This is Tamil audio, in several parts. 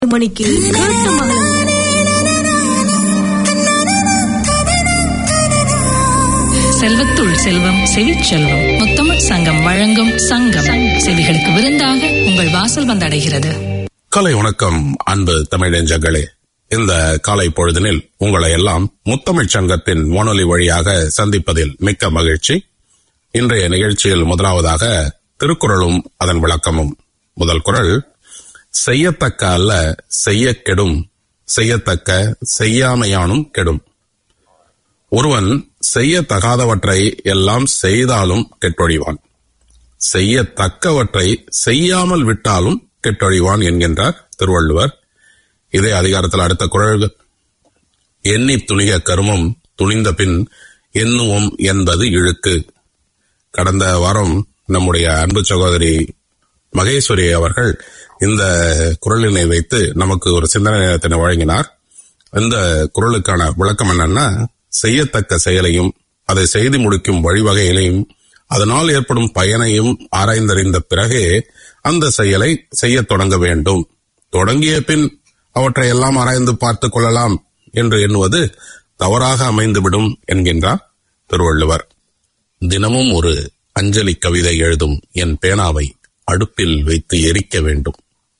மணிக்கு கேட்டு மகளுங்க செல்வத்துள் செல்வம் செவிச்செல்வம் முத்தமிழ் சங்கம் வழங்கும் சங்கம் செவிகளுக்கு விருந்தாக உங்கள் வாசல் வந்தடைகிறது காலை வணக்கம் அன்பு தமிழஞ்சங்களே இந்த காலை பொழுதினில் உங்களை எல்லாம் முத்தமிழ்ச் சங்கத்தின் வானொலி வழியாக சந்திப்பதில் மிக்க மகிழ்ச்சி இன்றைய நிகழ்ச்சியில் முதலாவதாக திருக்குறளும் அதன் விளக்கமும் முதல் குறள் செய்யத்தக்க அல்ல செய்ய கெடும் செய்யத்தக்க செய்யாமையானும் கெடும் ஒருவன் செய்யத்தகாதவற்றை எல்லாம் செய்தாலும் கெட்டொழிவான் செய்யத்தக்கவற்றை செய்யாமல் விட்டாலும் கெட்டொழிவான் என்கின்றார் திருவள்ளுவர் இதே அதிகாரத்தில் அடுத்த குரல் எண்ணி துணிக கருமம் துணிந்த பின் எண்ணுவோம் என்பது இழுக்கு கடந்த வாரம் நம்முடைய அன்பு சகோதரி மகேஸ்வரி அவர்கள் இந்த குரலினை வைத்து நமக்கு ஒரு சிந்தனை நேரத்தினை வழங்கினார் இந்த குரலுக்கான விளக்கம் என்னன்னா செய்யத்தக்க செயலையும் அதை செய்து முடிக்கும் வழிவகைகளையும் அதனால் ஏற்படும் பயனையும் ஆராய்ந்தறிந்த பிறகே அந்த செயலை செய்யத் தொடங்க வேண்டும் தொடங்கிய பின் அவற்றை எல்லாம் ஆராய்ந்து பார்த்துக் கொள்ளலாம் என்று எண்ணுவது தவறாக அமைந்துவிடும் என்கின்றார் திருவள்ளுவர் தினமும் ஒரு அஞ்சலி கவிதை எழுதும் என் பேனாவை அடுப்பில் வைத்து எரிக்க வேண்டும்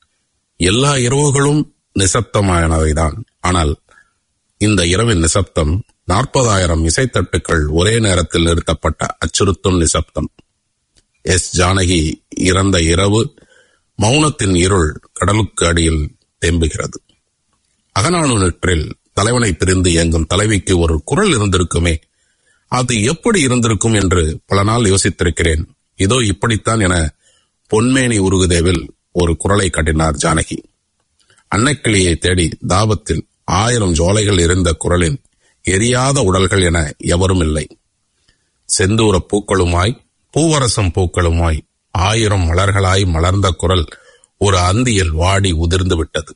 எல்லா இரவுகளும் நிசப்தமானவைதான் ஆனால் இந்த இரவின் நிசப்தம் நாற்பதாயிரம் இசைத்தட்டுக்கள் ஒரே நேரத்தில் நிறுத்தப்பட்ட அச்சுறுத்தும் நிசப்தம் எஸ் ஜானகி இறந்த இரவு மௌனத்தின் இருள் கடலுக்கு அடியில் தேம்புகிறது அகநானூற்றில் தலைவனை பிரிந்து இயங்கும் தலைவிக்கு ஒரு குரல் இருந்திருக்குமே அது எப்படி இருந்திருக்கும் என்று பல நாள் யோசித்திருக்கிறேன் இதோ இப்படித்தான் என பொன்மேனி உருகுதேவில் ஒரு குரலை காட்டினார் ஜானகி அன்னைக்கிளியை தேடி தாபத்தில் ஆயிரம் ஜோலைகள் இருந்த குரலின் எரியாத உடல்கள் என எவரும் இல்லை செந்தூர பூக்களுமாய் பூவரசம் பூக்களுமாய் ஆயிரம் மலர்களாய் மலர்ந்த குரல் ஒரு அந்தியில் வாடி உதிர்ந்து விட்டது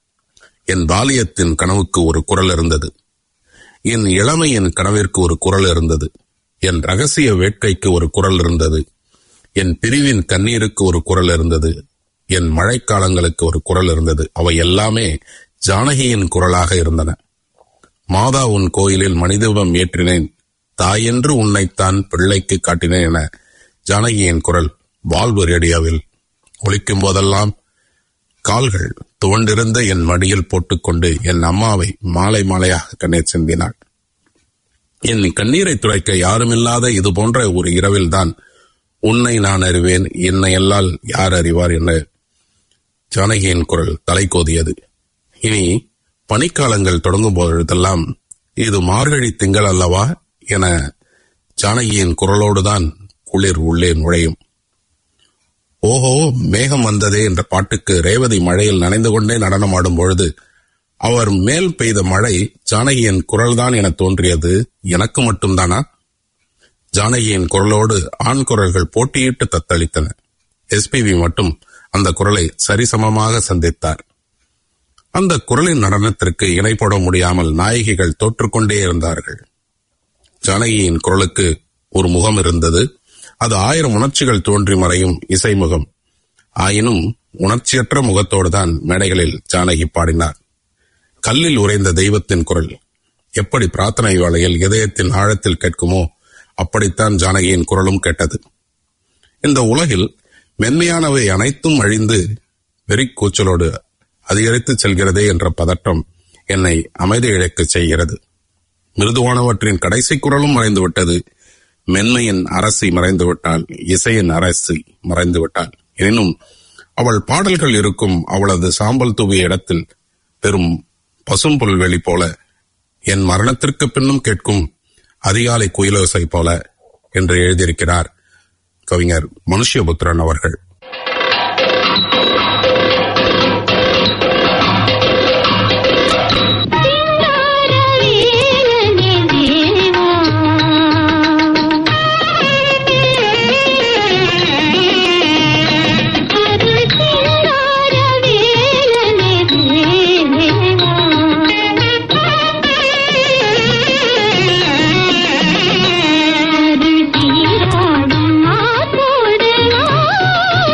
என் பாலியத்தின் கனவுக்கு ஒரு குரல் இருந்தது என் இளமையின் கனவிற்கு ஒரு குரல் இருந்தது என் ரகசிய வேட்கைக்கு ஒரு குரல் இருந்தது என் பிரிவின் கண்ணீருக்கு ஒரு குரல் இருந்தது என் மழைக்காலங்களுக்கு ஒரு குரல் இருந்தது அவை எல்லாமே ஜானகியின் குரலாக இருந்தன மாதா உன் கோயிலில் மனிதவம் ஏற்றினேன் தாயென்று உன்னைத்தான் பிள்ளைக்கு காட்டினேன் என ஜானகியின் குரல் வாழ்வு ரேடியோவில் ஒலிக்கும் போதெல்லாம் கால்கள் துவண்டிருந்த என் மடியில் போட்டுக்கொண்டு என் அம்மாவை மாலை மாலையாக கண்ணீர் சிந்தினாள் என் கண்ணீரை துடைக்க யாருமில்லாத இது போன்ற ஒரு இரவில்தான் உன்னை நான் அறிவேன் என்னை எல்லால் யார் அறிவார் என ஜானகியின் குரல் தலை கோதியது இனி பனிக்காலங்கள் தொடங்கும் பொழுதெல்லாம் இது மார்கழி திங்கள் அல்லவா என ஜானகியின் குரலோடுதான் குளிர் உள்ளே நுழையும் ஓஹோ மேகம் வந்ததே என்ற பாட்டுக்கு ரேவதி மழையில் நனைந்து கொண்டே நடனமாடும் பொழுது அவர் மேல் பெய்த மழை ஜானகியின் குரல்தான் என தோன்றியது எனக்கு மட்டும்தானா ஜானகியின் குரலோடு ஆண் குரல்கள் போட்டியிட்டு தத்தளித்தன எஸ்பிவி மட்டும் அந்த குரலை சரிசமமாக சந்தித்தார் அந்த குரலின் நடனத்திற்கு இணை போட முடியாமல் நாயகிகள் தோற்றுக்கொண்டே இருந்தார்கள் ஜானகியின் குரலுக்கு ஒரு முகம் இருந்தது அது ஆயிரம் உணர்ச்சிகள் தோன்றி மறையும் இசைமுகம் ஆயினும் உணர்ச்சியற்ற முகத்தோடுதான் மேடைகளில் ஜானகி பாடினார் கல்லில் உறைந்த தெய்வத்தின் குரல் எப்படி பிரார்த்தனை வேளையில் இதயத்தின் ஆழத்தில் கேட்குமோ அப்படித்தான் ஜானகியின் குரலும் கேட்டது இந்த உலகில் மென்மையானவை அனைத்தும் அழிந்து வெறிக்கூச்சலோடு அதிகரித்து செல்கிறதே என்ற பதட்டம் என்னை அமைதி இழக்கச் செய்கிறது மிருதுவானவற்றின் கடைசி குரலும் மறைந்து விட்டது மென்மையின் அரசி மறைந்து விட்டாள் இசையின் அரசி மறைந்து விட்டாள் எனினும் அவள் பாடல்கள் இருக்கும் அவளது சாம்பல் தூவிய இடத்தில் பெரும் பசும்புல்வெளி போல என் மரணத்திற்கு பின்னும் கேட்கும் அதிகாலை குயிலோசை போல என்று எழுதியிருக்கிறார் கவிஞர் மனுஷ்யபுத்திரன் அவர்கள் தீராடும் மாத்தோடு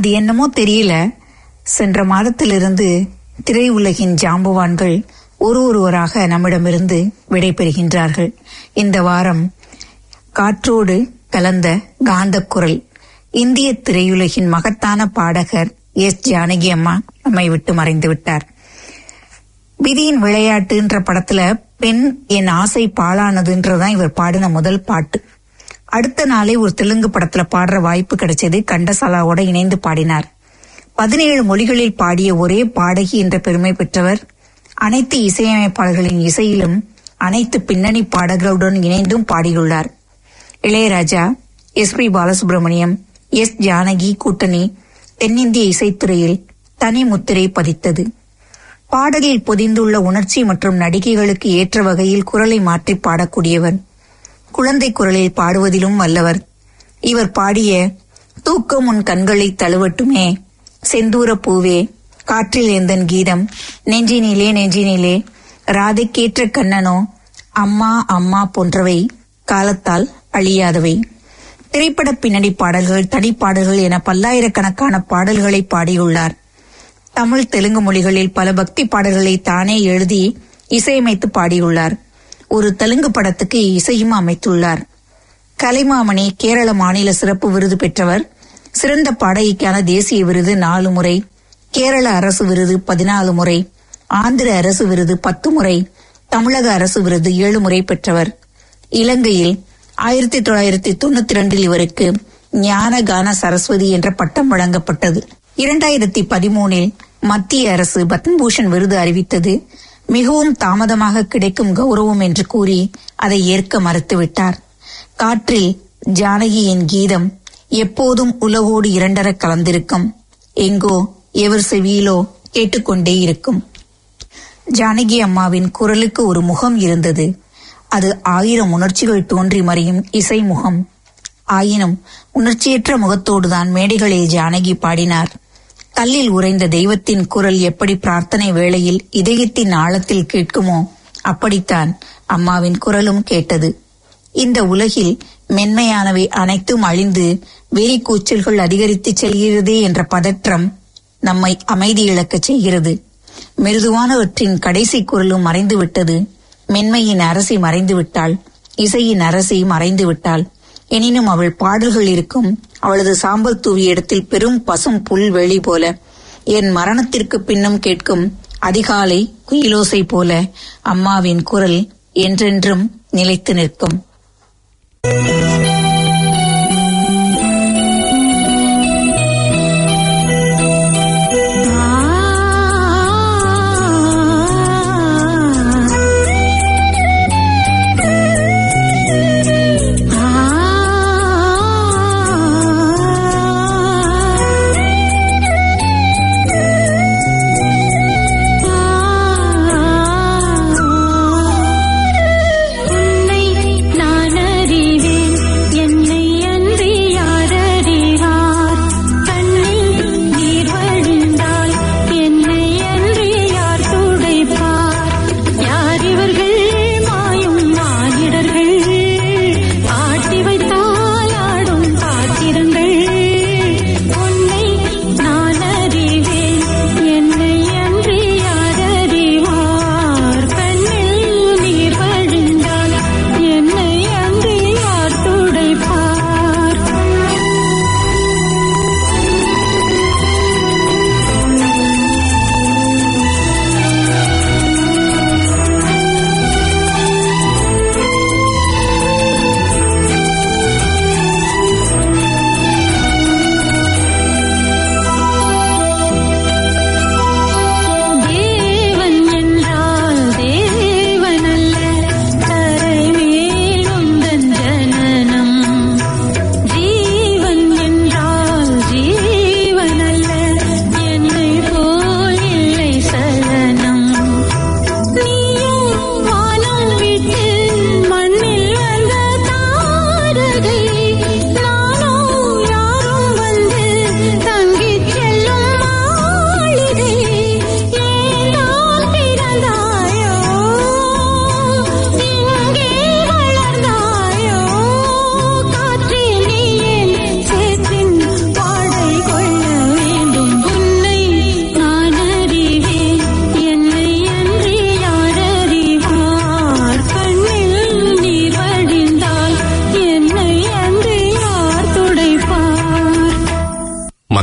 அது என்னமோ தெரியல சென்ற மாதத்திலிருந்து திரையுலகின் ஜாம்பவான்கள் ஒரு ஒருவராக நம்மிடமிருந்து விடைபெறுகின்றார்கள் இந்த வாரம் காற்றோடு கலந்த காந்தக் குரல் இந்திய திரையுலகின் மகத்தான பாடகர் எஸ் ஜானகி அம்மா நம்மை விட்டு மறைந்து விட்டார் விதியின் விளையாட்டுன்ற படத்துல பெண் என் ஆசை பாழானதுன்றதான் இவர் பாடின முதல் பாட்டு அடுத்த நாளே ஒரு தெலுங்கு படத்துல பாடுற வாய்ப்பு கிடைச்சது கண்டசாலாவோட இணைந்து பாடினார் பதினேழு மொழிகளில் பாடிய ஒரே பாடகி என்ற பெருமை பெற்றவர் அனைத்து இசையமைப்பாளர்களின் இசையிலும் அனைத்து பின்னணி பாடகர்களுடன் இணைந்தும் பாடியுள்ளார் Ilaiyaraaja S P Balasubrahmanyam S Janaki கூட்டணி தென்னிந்திய இசைத்துறையில் தனி முத்திரை பதித்தது பாடலில் பொதிந்துள்ள உணர்ச்சி மற்றும் நடிகைகளுக்கு ஏற்ற வகையில் குரலை மாற்றி பாடக்கூடியவர் குழந்தை குரலில் பாடுவதிலும் வல்லவர் இவர் பாடிய தூக்கம் உன் கண்களை தழுவட்டுமே செந்தூர பூவே காற்றில் எந்தன் கீதம் நெஞ்சினிலே நெஞ்சினிலே ராதைக்கேற்ற கண்ணனோ அம்மா அம்மா போன்றவை காலத்தால் அழியாதவை திரைப்பட பின்னணி பாடல்கள் தனிப்பாடல்கள் என பல்லாயிரக்கணக்கான பாடல்களை பாடியுள்ளார் தமிழ் தெலுங்கு மொழிகளில் பல பக்தி பாடல்களை தானே எழுதி இசையமைத்து பாடியுள்ளார் ஒரு தெலுங்கு படத்துக்கு இசையும் அமைத்துள்ளார் கலைமாமணி கேரள மாநில சிறப்பு விருது பெற்றவர் சிறந்த பாடகிக்கான தேசிய விருது நாலு முறை கேரள அரசு விருது பதினாலு முறை ஆந்திர அரசு விருது பத்து முறை தமிழக அரசு விருது ஏழு முறை பெற்றவர் இலங்கையில் ஆயிரத்தி தொள்ளாயிரத்தி தொண்ணூத்தி இரண்டில் இவருக்கு ஞான கான சரஸ்வதி என்ற பட்டம் வழங்கப்பட்டது இரண்டாயிரத்தி பதிமூனில் மத்திய அரசு பத்மபூஷன் விருது அறிவித்தது மிகவும் தாமதமாக கிடைக்கும் கௌரவம் என்று கூறி அதை ஏற்க மறுத்துவிட்டார் காற்றில் ஜானகியின் கீதம் எப்போதும் உலகோடு இரண்டர கலந்திருக்கும் எங்கோ எவர் செவியிலோ கேட்டுக்கொண்டே இருக்கும் ஜானகி அம்மாவின் குரலுக்கு ஒரு முகம் இருந்தது அது ஆயிரம் உணர்ச்சிகள் தோன்றி மறையும் இசை முகம் ஆயினும் உணர்ச்சியற்ற முகத்தோடுதான் மேடைகளில் ஜானகி பாடினார் கல்லில் உறைந்த தெய்வத்தின் குரல் எப்படி பிரார்த்தனை வேளையில் இதயத்தின் ஆழத்தில் கேட்குமோ அப்படித்தான் அம்மாவின் குரலும் கேட்டது இந்த உலகில் மென்மையானவை அனைத்தும் அழிந்து வெறி கூச்சல்கள் அதிகரித்து செல்கிறதே என்ற பதற்றம் நம்மை அமைதி இழக்கச் செய்கிறது மிருதுவானவற்றின் கடைசி குரலும் மறைந்து விட்டது மென்மையின் அரசி மறைந்து விட்டாள் இசையின் அரசி மறைந்து விட்டாள் எனினும் அவள் பாடல்கள் இருக்கும் அவளது சாம்பல் தூவிய இடத்தில் பெரும் பசும் புல் வெளி போல என் மரணத்திற்கு பின்னும் கேட்கும் அதிகாலை குயிலோசை போல அம்மாவின் குரல் என்றென்றும் நிலைத்து நிற்கும் உன்னை நான்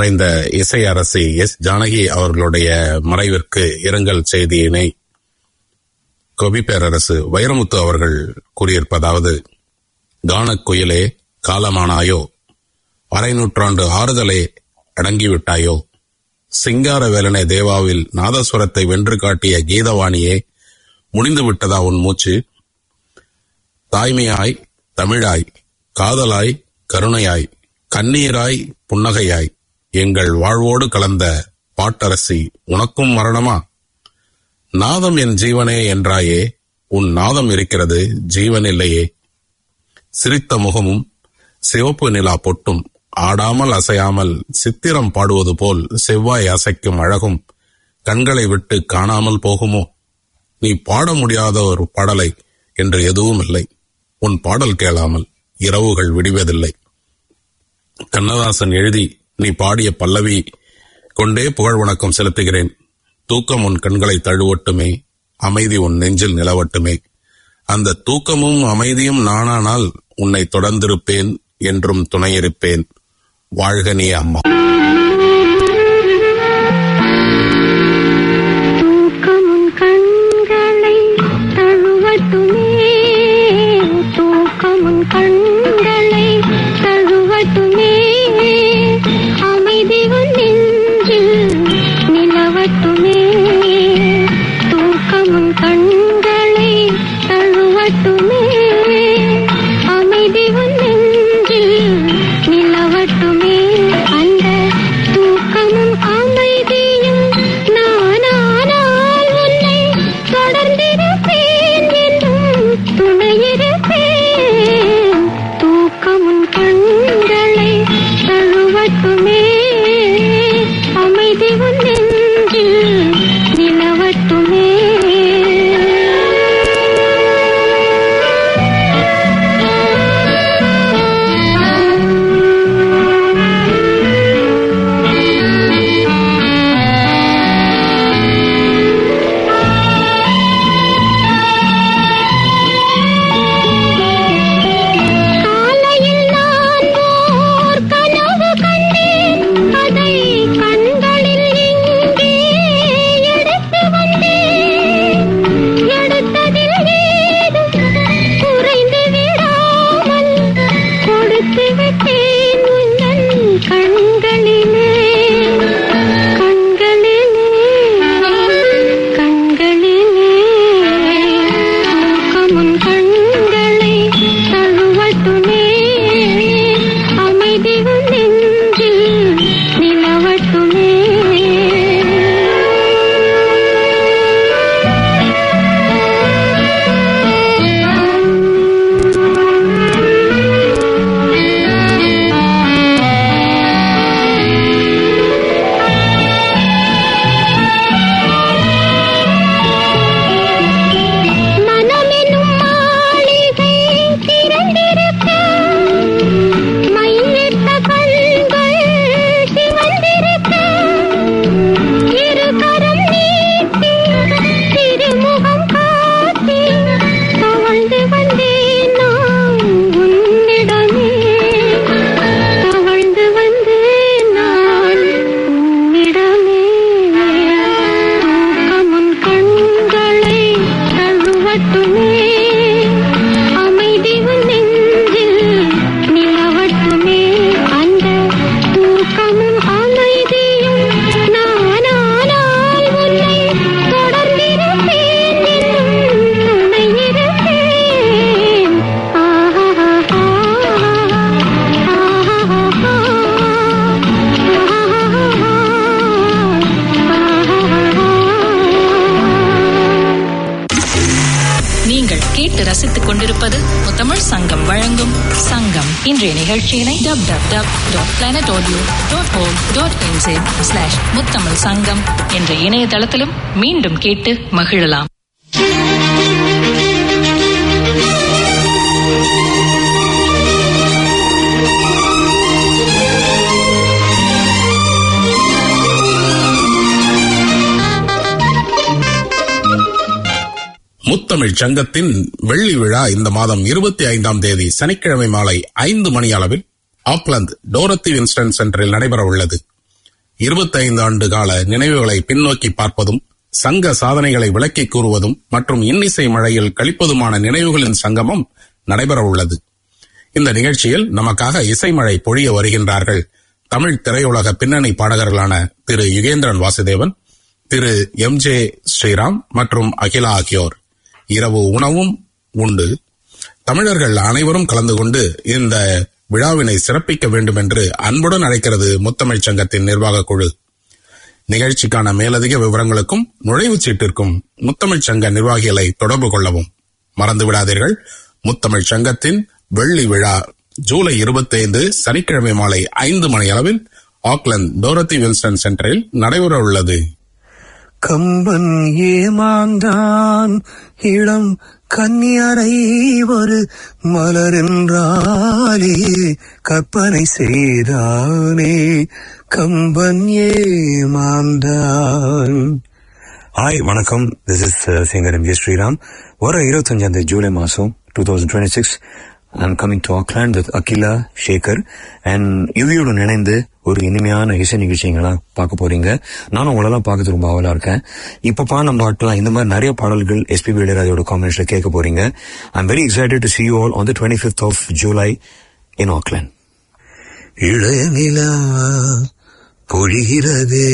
மறைந்த இசை அரசி எஸ் ஜானகி அவர்களுடைய மறைவிற்கு இரங்கல் செய்தியினை கவி பேரரசு வைரமுத்து அவர்கள் கூறியிருப்பதாவது கானக் குயிலே காலமானாயோ அரை நூற்றாண்டு ஆறுதலே அடங்கிவிட்டாயோ சிங்கார வேலனை தேவாவில் நாதஸ்வரத்தை வென்று காட்டிய கீதவாணியே முடிந்து விட்டதா உன் மூச்சு தாய்மையாய் தமிழாய் காதலாய் கருணையாய் கண்ணீராய் புன்னகையாய் எங்கள் வாழ்வோடு கலந்த பாட்டரசி உனக்கும் மரணமா நாதம் என் ஜீவனே என்றாயே உன் நாதம் இருக்கிறது ஜீவன் இல்லையே சிரித்த முகமும் சிவப்பு நிலா பொட்டும் ஆடாமல் அசையாமல் சித்திரம் பாடுவது போல் செவ்வாய் அசைக்கும் அழகும் கண்களை விட்டு காணாமல் போகுமோ நீ பாட முடியாத ஒரு பாடலை என்று எதுவும் இல்லை உன் பாடல் கேளாமல் இரவுகள் விடுவதில்லை கண்ணதாசன் எழுதி நீ பாடிய பல்லவி கொண்டே புகழ் வணக்கம் செலுத்துகிறேன் தூக்கம் உன் கண்களை தழுவட்டுமே அமைதி உன் நெஞ்சில் நிலவட்டுமே அந்த தூக்கமும் அமைதியும் நானானால் உன்னை தொடர்ந்திருப்பேன் என்றும் துணையிருப்பேன் வாழ்க நீ அம்மா தூக்கமுன் கண்களை தழுவட்டுமே தூக்கமுன் கண்களை தழுவட்டுமே அமைதி உன் நெஞ்சில் நிலவட்டுமே தூக்கமுன் கண்களை தழுவட்டுமே அமைதி உன் நெஞ்சில் நிலவட்டுமே அந்த தூக்கமும் அமைதியும் நானானால் உன்னை தொடர்ந்திருப்பேன் என்றும் துணையிருப்பேன் தூக்கமும் கண்களை தழுவட்டுமே அமைதி உன் நெஞ்சில் நிலவட்டுமே காலையில் நான் ஓர் கனவு கண்டேன் அதை கண்களில் இங்கே எடுத்து வந்தேன் எடுத்ததில் ஏதும் குறைந்து விடாமல் கொடுத்து விட்டேன் உந்தன் கண்களிலே கண்களிலே கண்களிலே தூக்கமுன் கண்களை தழுவட்டுமே அமைதி உன் நெஞ்சில் நிலவட்டுமே மனமெனும் மாளிகை திறந்திருக்க மையிட்ட கண்கள் சிவந்திருக்க இரு கரம் நீட்டி திருமுகம் காட்டி தவழ்ந்து வந்தேன் நான் உன்னிடமே தவழ்ந்து வந்தேன் நான் உன்னிடமே தூக்கமுன் கண்களை தழுவட்டுமே அமைதி உன் நெஞ்சில் நிலவட்டுமே அந்த தூக்கமும் அமைதியும் நானானால் உன்னை தொடர்ந்திருப்பேன் என்றும் துணையிருப்பேன் ஆஹா நீங்கள் கேட்டு ரசித்துக் கொண்டிருப்பது முத்தமிழ் சங்கம் வழங்கும் சங்கம் இன்றைய நிகழ்ச்சியினை W W W dot planet audio dot o dot NZ slash Muthamizh Sangam என்ற இணையதளத்திலும் மீண்டும் கேட்டு மகிழலாம் முத்தமிழ் சங்கத்தின் வெள்ளி விழா இந்த மாதம் இருபத்தி ஐந்தாம் தேதி சனிக்கிழமை மாலை ஐந்து மணி அளவில் ஆக்லாந்து டோரத்தி வின்ஸ்டன் சென்டரில் நடைபெற உள்ளது இருபத்தைந்து ஆண்டு கால நினைவுகளை பின்னோக்கி பார்ப்பதும் சங்க சாதனைகளை விளக்கிக் கூறுவதும் மற்றும் இன்னிசை மழையில் கழிப்பதுமான நினைவுகளின் சங்கமம் நடைபெற உள்ளது இந்த நிகழ்ச்சியில் நமக்காக இசைமழை பொழிய வருகின்றார்கள் தமிழ் திரையுலக பின்னணி பாடகர்களான திரு யுகேந்திரன் வாசுதேவன் திரு எம் ஜே ஸ்ரீராம் மற்றும் அகிலா ஆகியோர் இரவு உணவும் உண்டு தமிழர்கள் அனைவரும் கலந்து கொண்டு இந்த விழாவினை சிறப்பிக்க வேண்டும் என்று அன்புடன் அழைக்கிறது முத்தமிழ்ச் சங்கத்தின் நிர்வாக குழு நிகழ்ச்சிக்கான மேலதிக விவரங்களுக்கும் நுழைவுச் சீட்டிற்கும் முத்தமிழ்ச் சங்க நிர்வாகிகளை தொடர்பு கொள்ளவும் மறந்து விடாதீர்கள் முத்தமிழ்ச் சங்கத்தின் வெள்ளி விழா ஜூலை 25 சனிக்கிழமை மாலை ஐந்து மணி அளவில் ஆக்லந்து டோரத்தி வில்சன் சென்டரில் நடைபெற உள்ளது கம்பன் ஏமாந்தான் இளம் கன்னியரை ஒரு மலரென்றாலே கற்பனை செய்தானே கம்பன் ஏமாந்தான் ஹாய் வணக்கம் this is singer M J Sriram வர இருபத்தஞ்சாம் தேதி ஜூலை மாசம் two thousand twenty six I'm coming to Auckland with Akila Shekar and யுவியுடன் இணைந்து ஒரு இனிமையான இசை நிகழ்ச்சிங்கெல்லாம் பார்க்க போறீங்க நானும் உங்களெல்லாம் பார்க்கறது ரொம்ப ஆவலா இருக்கேன் இப்ப பாடம் பாட்டெல்லாம் இந்த மாதிரி நிறைய பாடல்கள் எஸ்பிபி இளையராஜோட காம்பினேஷன்ல கேட்க போறீங்க I'm very excited to see you all on the twenty fifth of July in Auckland இளைய நிலா பொழிகிறதே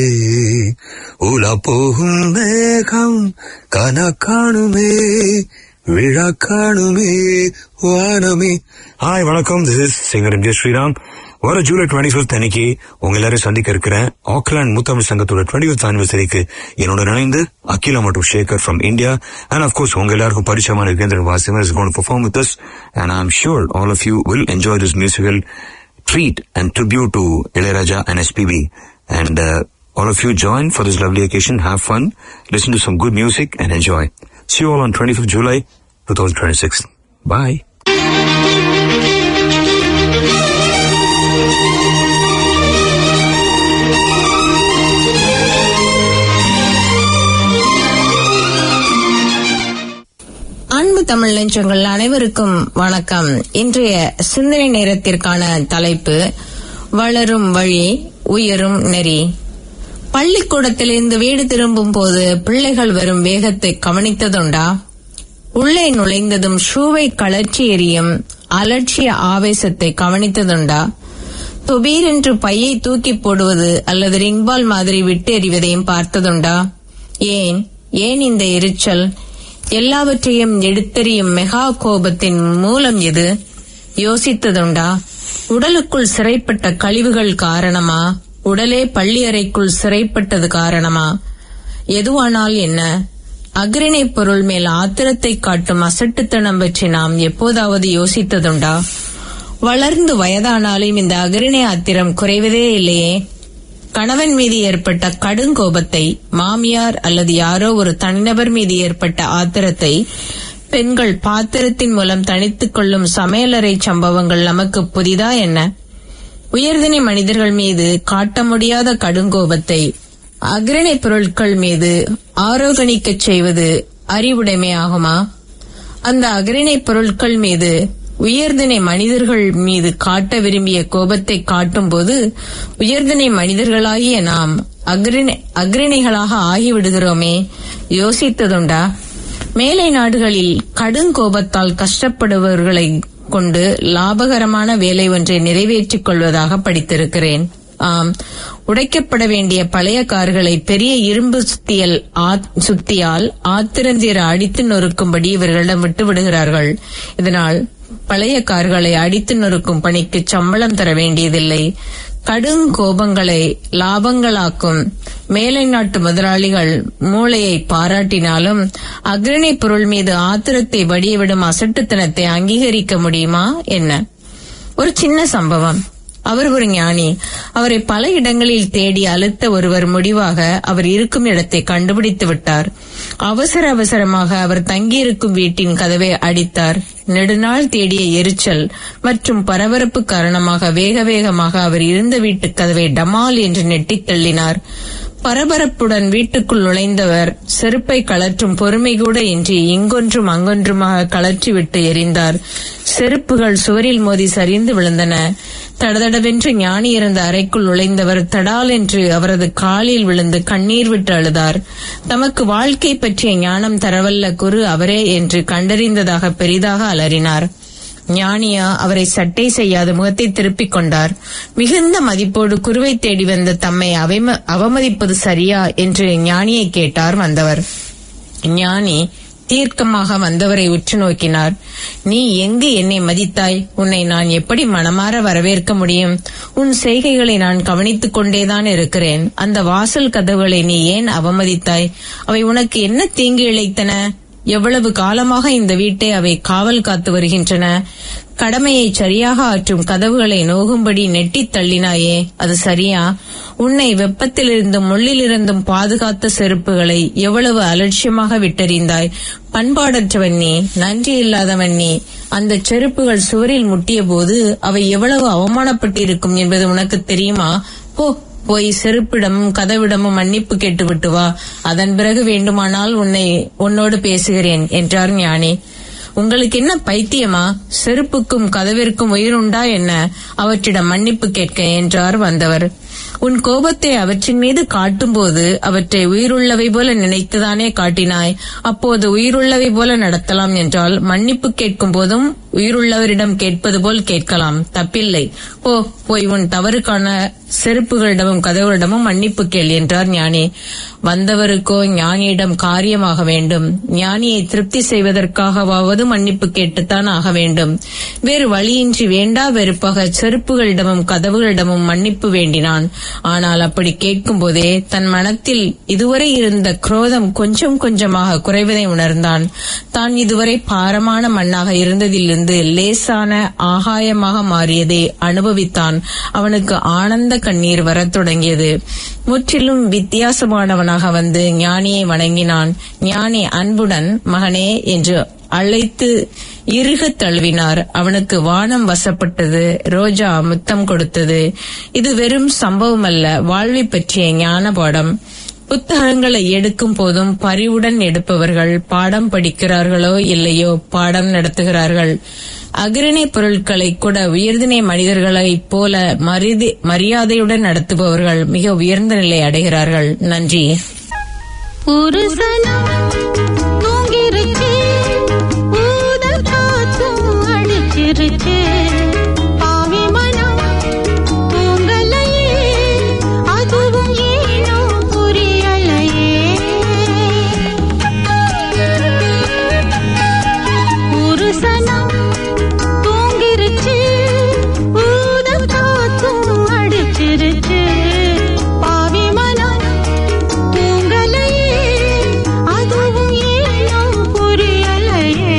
உலா போகும் மேகம் கன காணுமே விழா காணுமே வானமே ஹாய் வணக்கம் this is singer M J Sriram வர ஜூலை டுவெண்ட்டி ஃபிஃப்த் அன்னைக்கு உங்க எல்லாரும் சந்திக்க இருக்கிறேன் ஆக்லாந்து முத்தமிழ் சங்கத்தோட டுவெண்ட்டி ஃபிஃப்த் ஆனிவர்சரிக்கு என்னோட இணைந்து அகிலா மற்றும் Shekar from India and of course உங்க எல்லாருக்கும் பரிச்சயமான யுகேந்திரன் வாசிமர் is gonna perform with us and I'm sure all of you will enjoy this musical treat and tribute to Ilayaraja and SPB. And uh, all of you join for this lovely occasion, have fun, listen to some good music and enjoy. See you all on 25th July 2026. Bye. அன்பு தமிழ் நெஞ்சங்கள் அனைவருக்கும் வணக்கம் இன்றைய சிந்தனை நேரத்திற்கான தலைப்பு வளரும் வழி உயரும் நெறி பள்ளிக்கூடத்திலிருந்து வீடு திரும்பும் போது பிள்ளைகள் வரும் வேகத்தை கவனித்ததுண்டா உள்ளே நுழைந்ததும் ஷூவை கழற்றி எறியும் அலட்சிய ஆவேசத்தை கவனித்ததுண்டா துபீரென்று பையை தூக்கி போடுவது அல்லது ரிங்பால் மாதிரி விட்டு எறிவதையும் பார்த்ததுண்டா ஏன் ஏன் இந்த எரிச்சல் எல்லாவற்றையும் எடுத்தெறியும் மெகா கோபத்தின் மூலம் எது யோசித்ததுண்டா உடலுக்குள் சிறைப்பட்ட கழிவுகள் காரணமா உடலே பள்ளி அறைக்குள் சிறைப்பட்டது காரணமா எதுவானால் என்ன அக்ரிணை பொருள் மேல் ஆத்திரத்தை காட்டும் அசட்டுத்தனம் பற்றி நாம் எப்போதாவது யோசித்ததுண்டா வளர்ந்து வயதானாலும் இந்த அக்ரிணை ஆத்திரம் குறைவதே இல்லையே கணவன் மீது ஏற்பட்ட கடுங்கோபத்தை மாமியார் அல்லது யாரோ ஒரு தனிநபர் மீது ஏற்பட்ட ஆத்திரத்தை பெண்கள் பாத்திரத்தின் மூலம் தணித்துக் கொள்ளும் சமையலறை சம்பவங்கள் நமக்கு புதிதா என்ன உயர்தினை மனிதர்கள் மீது காட்ட முடியாத கடுங்கோபத்தை அக்ரணை பொருட்கள் மீது ஆரோகணிக்கச் செய்வது அறிவுடைமை ஆகுமா அந்த அக்ரணை பொருட்கள் மீது உயர்தினை மனிதர்கள் மீது காட்ட விரும்பிய கோபத்தை காட்டும்போது உயர்தினை மனிதர்களாகிய நாம் அக்ரணி அக்ரணிகளாக ஆகிவிடுகிறோமே யோசித்ததுண்டா மேலை நாடுகளில் கடுங்கோபத்தால் கஷ்டப்படுபவர்களை கொண்டு லாபகரமான வேலை ஒன்றை நிறைவேற்றிக் கொள்வதாக படித்திருக்கிறேன் ஆம் உடைக்கப்பட வேண்டிய பழைய கார்களை பெரிய இரும்பு சுத்தியல் ஆத்- சுத்தியால் ஆத்திரந்தீர அடித்து நொறுக்கும்படி இவர்களிடம் விட்டு விடுகிறார்கள் இதனால் பழைய கார்களை அடித்து நொறுக்கும் பணிக்கு சம்பளம் தர வேண்டியதில்லை கடும் கோபங்களை லாபங்களாக்கும் மேலை நாட்டு முதலாளிகள் மூளையை பாராட்டினாலும் அக்ரணி பொருள் மீது ஆத்திரத்தை வடியவிடும் அசட்டுத்தனத்தை அங்கீகரிக்க முடியுமா என்ன ஒரு சின்ன சம்பவம் அவர் ஒரு ஞானி அவரை பல இடங்களில் தேடி அழுத்த ஒருவர் முடிவாக அவர் இருக்கும் இடத்தை கண்டுபிடித்து விட்டார் அவசர அவசரமாக அவர் தங்கியிருக்கும் வீட்டின் கதவை அடித்தார் நெடுநாள் தேடிய எரிச்சல் மற்றும் பரபரப்பு காரணமாக வேக வேகமாக அவர் இருந்த வீட்டு கதவை டமால் என்று நெட்டித் தள்ளினார் பரபரப்புடன் வீட்டுக்குள் நுழைந்தவர் செருப்பை கழற்றும் பொறுமை கூட இன்றி இங்கொன்றும் அங்கொன்றுமாக கழற்றிவிட்டு எறிந்தார் செருப்புகள் சுவரில் மோதி சரிந்து விழுந்தன தடதடவென்று ஞானி இருந்த அறைக்குள் நுழைந்தவர் தடால் என்று அவரது காலில் விழுந்து கண்ணீர் விட்டு அழுதார் தமக்கு வாழ்க்கை பற்றிய ஞானம் தரவல்ல குரு அவரே என்று கண்டறிந்ததாக பெரிதாக அலறினார் ஞானியா அவரை சட்டை செய்யாத முகத்தை திருப்பிக் கொண்டார் மிகுந்த மதிப்போடு குருவை தேடி வந்த தம்மை அவம- அவமதிப்பது சரியா என்று ஞானியை கேட்டார் வந்தவர் ஞானி தீர்க்கமாக வந்தவரை உற்று நோக்கினார் நீ எங்கு என்னை மதித்தாய் உன்னை நான் எப்படி மனமாற வரவேற்க முடியும் உன் செய்கைகளை நான் கவனித்துக் கொண்டேதான் இருக்கிறேன் அந்த வாசல் கதவுகளை நீ ஏன் அவமதித்தாய் அவை உனக்கு என்ன தீங்கு இழைத்தன எவ்வளவு காலமாக இந்த வீட்டை அவை காவல் காத்து வருகின்றன கடமையை சரியாக ஆற்றும் கதவுகளை நோகும்படி நெட்டித் தள்ளினாயே அது சரியா உன்னை வெப்பத்திலிருந்தும் முள்ளிலிருந்தும் பாதுகாத்த செருப்புகளை எவ்வளவு அலட்சியமாக விட்டறிந்தாய் பண்பாடற்றவன் நீ நன்றி இல்லாதவன் நீ அந்த செருப்புகள் சுவரில் முட்டிய போது அவை எவ்வளவு அவமானப்பட்டிருக்கும் என்பது உனக்கு தெரியுமா போ போய் செருப்பிடமும் கதவிடமும் மன்னிப்பு கேட்டுவிட்டு வா அதன் பிறகு வேண்டுமானால் உன்னை உன்னோடு பேசுகிறேன் என்றார் ஞானி உங்களுக்கு என்ன பைத்தியமா செருப்புக்கும் கதவிற்கும் உயிருண்டா என்ன அவற்றிடம் மன்னிப்பு கேட்க என்றார் வந்தவர் உன் கோபத்தை அவற்றின் மீது காட்டும்போது அவற்றை உயிருள்ளவை போல நினைத்துதானே காட்டினாய் அப்போது உயிருள்ளவை போல நடத்தலாம் என்றால் மன்னிப்பு கேட்கும் போதும் உயிருள்ளவரிடம் கேட்பது போல் கேட்கலாம் தப்பில்லை போ போய் உன் தவறுக்கான செருப்புகளிடமும் கதவுகளிடமும் மன்னிப்பு கேள் என்றார் ஞானி வந்தவருக்கோ ஞானியிடம் காரியமாக வேண்டும் ஞானியை திருப்தி செய்வதற்காகவாவது மன்னிப்பு கேட்டுத்தான் ஆக வேண்டும் வேறு வழியின்றி வேண்டா வெறுப்பாக செருப்புகளிடமும் கதவுகளிடமும் மன்னிப்பு வேண்டினான் ஆனால் அப்படி கேட்கும் போதே தன் மனத்தில் இதுவரை இருந்த குரோதம் கொஞ்சம் கொஞ்சமாக குறைவதை உணர்ந்தான் தான் இதுவரை பாரமான மண்ணாக இருந்ததிலிருந்து லேசான ஆகாயமாக மாறியதை அனுபவித்தான் அவனுக்கு ஆனந்த கண்ணீர் வரத் தொடங்கியது முற்றிலும் வித்தியாசமானவனாக வந்து ஞானியை வணங்கினான் ஞானி அன்புடன் மகனே என்று அழைத்து இறுகத் தழுவினார் அவனுக்கு வானம் வசப்பட்டது ரோஜா முத்தம் கொடுத்தது இது வெறும் சம்பவம் அல்ல வாழ்வை பற்றிய ஞான பாடம் புத்தகங்களை எடுக்கும் போதும் பரிவுடன் எடுப்பவர்கள் பாடம் படிக்கிறார்களோ இல்லையோ பாடம் நடத்துகிறார்கள் அகிரணை பொருட்களை கூட உயர்தினை மனிதர்களைப் போல மரிதி- மரியாதையுடன் நடத்துபவர்கள் மிக உயர்ந்த நிலை அடைகிறார்கள் நன்றி ஒரு சனம் தூங்கிருச்சு ஊதல் காத்தும் அடிச்சிருச்சு பாவி மனம் தூங்கலையே அதுவும் ஏனோ புரியலையே ஒரு சனம் தூங்கிருச்சு ஊதல் காத்தும் அடிச்சிருச்சு பாவி மனம் தூங்கலையே அதுவும் ஏனோ புரியலையே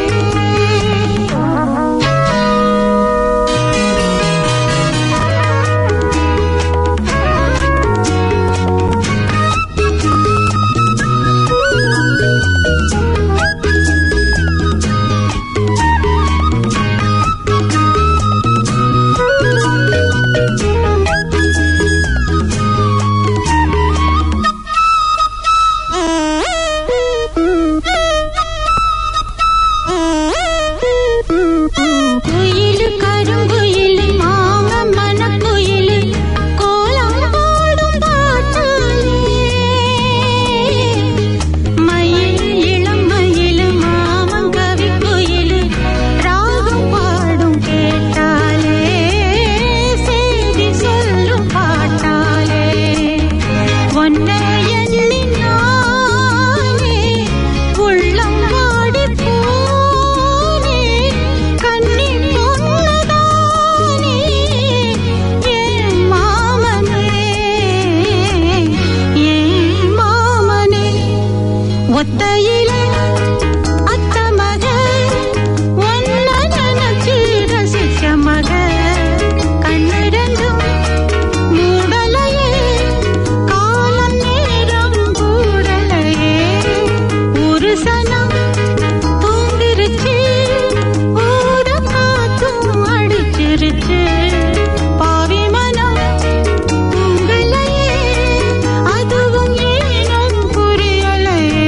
குயிலு கருங்குயிலு மாம மனக்குயிலு கோலம் போடும் பாட்டாலே மயில் இளம் மயிலு மாமன் கவி குயிலு ராகம் பாடும் கேட்டாலே செய்தி சொல்லும் பாட்டாலே ஒன்னை எண்ணி நானே உள்ளம் வாடி போனே கண்ணி பொன்னதானே ஏன் மாமனே ஏன் மாமனே ஒத்தையிலே அத்த மக ஒன்ன நினைச்சு ரசிச்ச மக கண்ணிரண்டும் மூடலையே காலம் நேரம் கூடலையே ஒரு சனம் தூங்கிருச்சு ஊட காத்தும் அடிச்சிருச்சு பாவி மனம் தூங்கலையே அதுவும் ஏனோ புரியலையே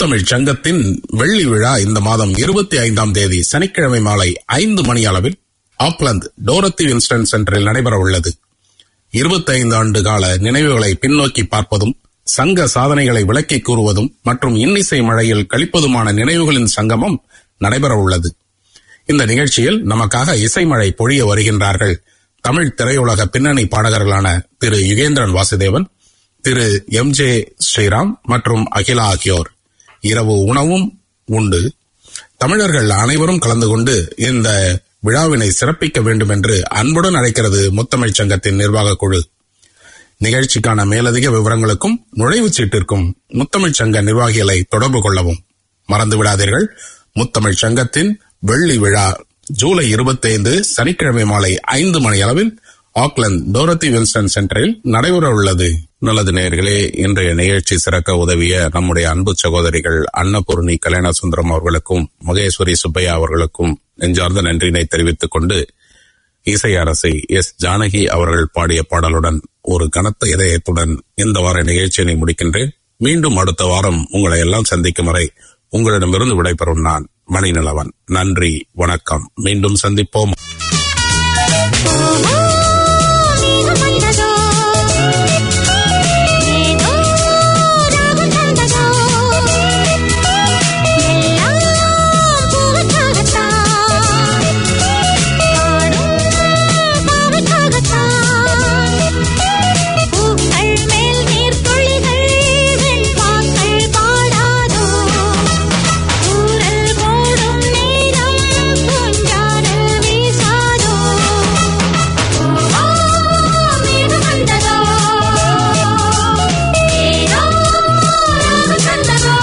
முத்தமிழ் சங்கத்தின் வெள்ளி விழா இந்த மாதம் இருபத்தி ஐந்தாம் தேதி சனிக்கிழமை மாலை ஐந்து மணி அளவில் ஆக்லாந்து டோரத்தி வின்ஸ்டன் சென்டரில் நடைபெற உள்ளது இருபத்தைந்து ஆண்டு கால நினைவுகளை பின்னோக்கி பார்ப்பதும் சங்க சாதனைகளை விளக்கி கூறுவதும் மற்றும் இன்னிசை மழையில் கழிப்பதுமான நினைவுகளின் சங்கமம் நடைபெற உள்ளது இந்த நிகழ்ச்சியில் நமக்காக இசைமழை பொழிய வருகின்றார்கள் தமிழ் திரையுலக பின்னணி பாடகர்களான திரு யுகேந்திரன் வாசுதேவன் திரு எம் ஜே ஸ்ரீராம் மற்றும் அகிலா ஆகியோர் இரவு உணவும் உண்டு தமிழர்கள் அனைவரும் கலந்து கொண்டு இந்த விழாவினை சிறப்பிக்க வேண்டும் என்று அன்புடன் அழைக்கிறது முத்தமிழ்ச் சங்கத்தின் நிர்வாக குழு நிகழ்ச்சிக்கான மேலதிக விவரங்களுக்கும் நுழைவுச் சீட்டிற்கும் முத்தமிழ்ச் சங்க நிர்வாகிகளை தொடர்பு கொள்ளவும் மறந்து விடாதீர்கள் முத்தமிழ்ச் சங்கத்தின் வெள்ளி விழா ஜூலை 25 சனிக்கிழமை மாலை ஐந்து மணி அளவில் ஆக்லாந்து டோரத்தி வின்ஸ்டன் சென்டரில் நடைபெற உள்ளது நல்லது நேயர்களே இன்றைய நிகழ்ச்சி சிறக்க உதவிய நம்முடைய அன்பு சகோதரிகள் அன்னபூர்ணி கல்யாண சுந்தரம் அவர்களுக்கும் மகேஸ்வரி சுப்பையா அவர்களுக்கும் நெஞ்சார்ந்த நன்றினை தெரிவித்துக் கொண்டு இசை அரசை எஸ் ஜானகி அவர்கள் பாடிய பாடலுடன் ஒரு கனத்த இதயத்துடன் இந்த வார நிகழ்ச்சியினை முடிக்கின்றேன் மீண்டும் அடுத்த வாரம் உங்களை எல்லாம் சந்திக்கும் வரை உங்களிடமிருந்து விடைபெறும் நான் மணிநிலவன் நன்றி வணக்கம் மீண்டும் சந்திப்போம் நீலமண்டதோ ஏதோ ராகம் தந்ததோ எல்லாம் பூவுக்காகத்தான் பாடும் பாவைக்காகத்தான் பூக்கள் மேல் நீர்த்துளிகள் வெண்பாக்கள் பாடாதோ ஊரல் போடும் நேரம் பூஞ்சாரல் வீசாதோ மேகம் வந்ததோ ஏதோ ராகம் தந்ததோ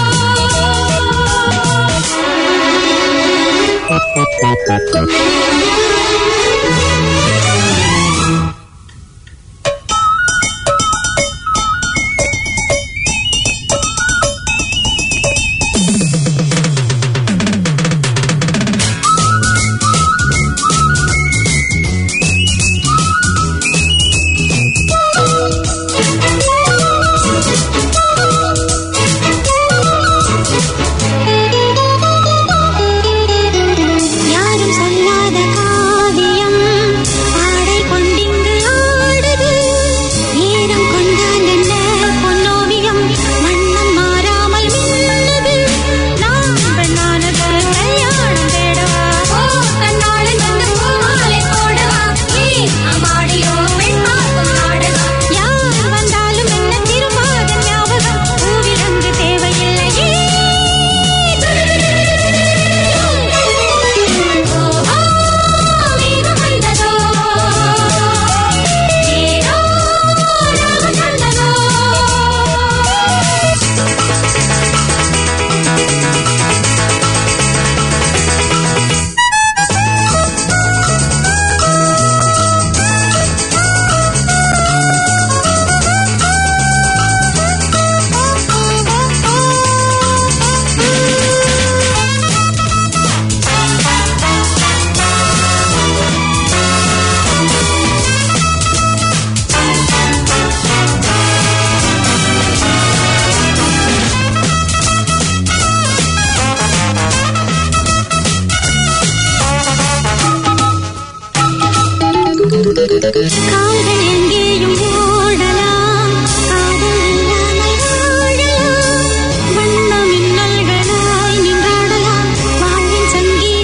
யாரும் சொல்லாத காவியம் ஆடை கொண்டிங்கு ஆடுது ஈரம் கொண்டால் என்ன பொன்னோவியம் வண்ணம் மாறாமல் மின்னுது நான் பெண்ணானது கல்யாணம் தேடவா ஓ கண்ணாளன் வந்து பூமாலை போடவா ஏ அம்மாடியோ பெண் பார்க்கும் நாடகம் யார் வந்தாலும் என்ன திரும்பாத ஞாபகம் பூவிலங்கு தேவையில்லையே மேகம் வந்ததோ ஏதோ ராகம் தந்ததோ கால்கள்